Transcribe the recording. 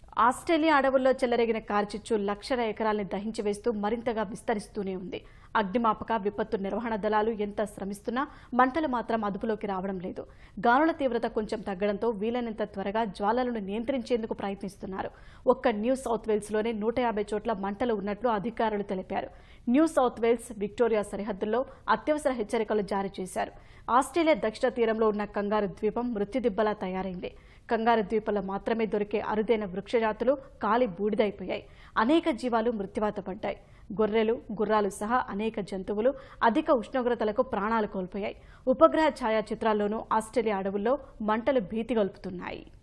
Australia అడవుల్లో చెలరేగిన కార్చిచ్చు లక్షల ఎకరాల్ని దహించి వేస్తూ మరింతగా విస్తరిస్తూనే ఉంది అగ్నిమాపక విపత్తు నిర్వహణ దళాలు ఎంత శ్రమిస్తున్నా మంటలు మాత్రం అదుపులోకి రావడం లేదు గాలుల తీవ్రత కొంచెం తగ్గడంతో వీలైనంత త్వరగా జ్వాలలను నియంత్రించేందుకు ప్రయత్నిస్తున్నారు ఒక్క న్యూ సౌత్ వేల్స్లోనే నూట యాభై చోట్ల మంటలు ఉన్నట్లు అధికారులు తెలిపారు న్యూ సౌత్ వేల్స్ విక్టోరియా సరిహద్దుల్లో అత్యవసర హెచ్చరికలు జారీ చేశారు ఆస్ట్రేలియా దక్షిణ తీరంలో ఉన్న కంగారు ద్వీపం మృత్యుదిబ్బలా తయారైంది కంగారు ద్వీపంలో మాత్రమే దొరికే అరుదైన వృక్షజాతులు కాలి బూడిదైపోయాయి అనేక జీవాలు మృత్యువాత పడ్డాయి గొర్రెలు గుర్రాలు సహా అనేక జంతువులు అధిక ఉష్ణోగ్రతలకు ప్రాణాలు కోల్పోయాయి ఉపగ్రహ ఛాయాచిత్రాల్లోనూ ఆస్ట్రేలియా అడవుల్లో మంటలు భీతి గొల్పుతున్నాయి